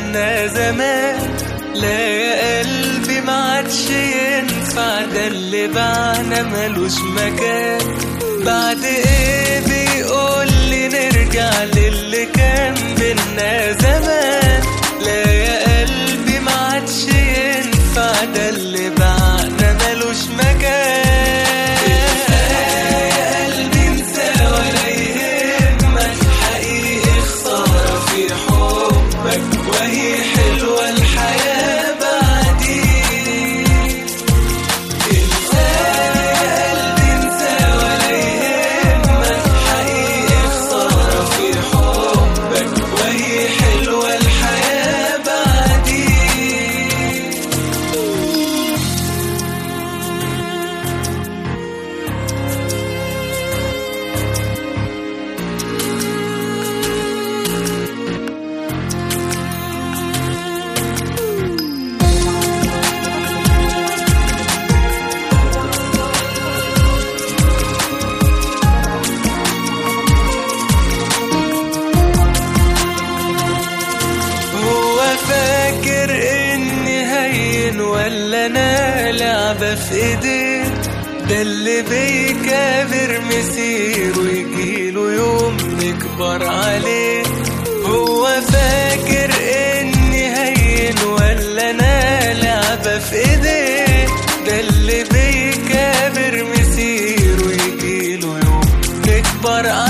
بينا زمان لا يا قلبي ما عادش ينفع ده اللي بعنا ملوش مكان بعد ايه بيقول لي نرجع للي كان بينا زمان لا يا قلبي ما عادش ينفع ده اللي بعنا ملوش مكان يا قلبي انسى ولا يهمك حقيقي خسارة في حبك وهي حلوة الحياة بعديك انسى يا قلبي انسى ولا يهمك حقيقي خسارة في حبك وهي حلوة الحياة بعديك هو فاكر اني هين ولا انا لعبة في ايديه ده اللي بيكابر مسيره يجيله يوم نكبر عليه هو فاكر اني هين ولا انا لعبة في ايديه ده اللي بيكابر مسيره يجيله يوم نكبر عليه